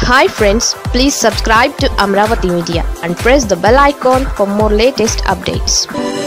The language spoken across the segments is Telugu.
hi friends please subscribe to Amaravati media and press the bell icon for more latest updates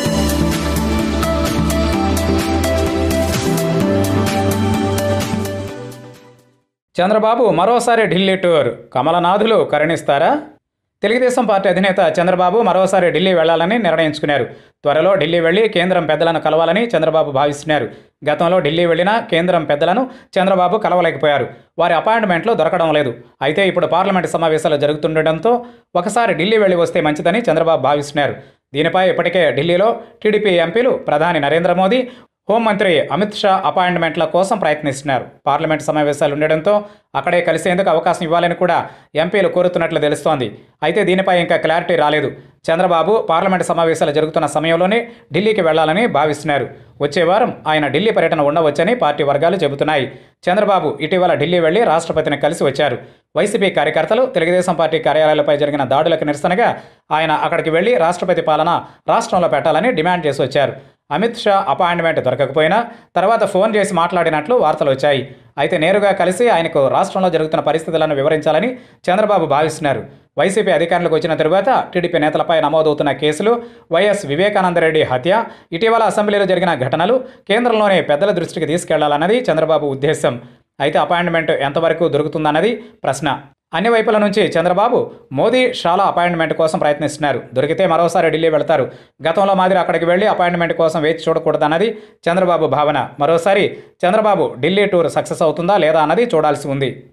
Chandrababu మరోసారి ఢిల్లీ టూర్ కమలనాథులు కరుణిస్తారా తెలుగుదేశం పార్టీ అధినేత చంద్రబాబు మరోసారి ఢిల్లీ వెళ్లాలని నిర్ణయించుకున్నారు త్వరలో ఢిల్లీ వెళ్లి కేంద్రం పెద్దలను కలవాలని చంద్రబాబు భావిస్తున్నారు గతంలో ఢిల్లీ వెళ్లిన కేంద్రం పెద్దలను చంద్రబాబు కలవలేకపోయారు వారి అపాయింట్మెంట్లు దొరకడం లేదు అయితే ఇప్పుడు పార్లమెంటు సమావేశాలు జరుగుతుండటంతో ఒకసారి ఢిల్లీ వెళ్లి వస్తే మంచిదని చంద్రబాబు భావిస్తున్నారు దీనిపై ఇప్పటికే ఢిల్లీలో టీడీపీ ఎంపీలు ప్రధాని నరేంద్ర మోదీ హోంమంత్రి అమిత్ షా అపాయింట్మెంట్ల కోసం ప్రయత్నిస్తున్నారు పార్లమెంట్ సమావేశాలు ఉండడంతో అక్కడే కలిసేందుకు అవకాశం ఇవ్వాలని కూడా ఎంపీలు కోరుతున్నట్లు తెలుస్తోంది అయితే దీనిపై ఇంకా క్లారిటీ రాలేదు చంద్రబాబు పార్లమెంట్ సమావేశాలు జరుగుతున్న సమయంలోనే ఢిల్లీకి వెళ్లాలని భావిస్తున్నారు వచ్చే వారం ఆయన ఢిల్లీ పర్యటన ఉండవచ్చని పార్టీ వర్గాలు చెబుతున్నాయి చంద్రబాబు ఇటీవల ఢిల్లీ వెళ్లి రాష్ట్రపతిని కలిసి వచ్చారు వైసీపీ కార్యకర్తలు తెలుగుదేశం పార్టీ కార్యాలయాలపై జరిగిన దాడులకు నిరసనగా ఆయన అక్కడికి వెళ్లి రాష్ట్రపతి పాలన రాష్ట్రంలో పెట్టాలని డిమాండ్ చేసి వచ్చారు అమిత్ షా అపాయింట్మెంట్ దొరకకపోయినా తర్వాత ఫోన్ చేసి మాట్లాడినట్లు వార్తలు వచ్చాయి అయితే నేరుగా కలిసి ఆయనకు రాష్ట్రంలో జరుగుతున్న పరిస్థితులను వివరించాలని చంద్రబాబు భావిస్తున్నారు వైసీపీ అధికారులకు వచ్చిన తరువాత టీడీపీ నేతలపై నమోదవుతున్న కేసులు వైఎస్ వివేకానందరెడ్డి హత్య ఇటీవల అసెంబ్లీలో జరిగిన ఘటనలు కేంద్రంలోని పెద్దల దృష్టికి తీసుకెళ్లాలన్నది చంద్రబాబు ఉద్దేశం అయితే అపాయింట్మెంట్ ఎంతవరకు దొరుకుతుందన్నది ప్రశ్న అన్ని వైపుల నుంచి చంద్రబాబు మోదీ షాలా అపాయింట్మెంట్ కోసం ప్రయత్నిస్తున్నారు దొరికితే మరోసారి ఢిల్లీ వెళతారు గతంలో మాదిరి అక్కడికి వెళ్ళి అపాయింట్మెంట్ కోసం వేచి చూడకూడదన్నది చంద్రబాబు భావన మరోసారి చంద్రబాబు ఢిల్లీ టూర్ సక్సెస్ అవుతుందా లేదా అన్నది చూడాల్సి ఉంది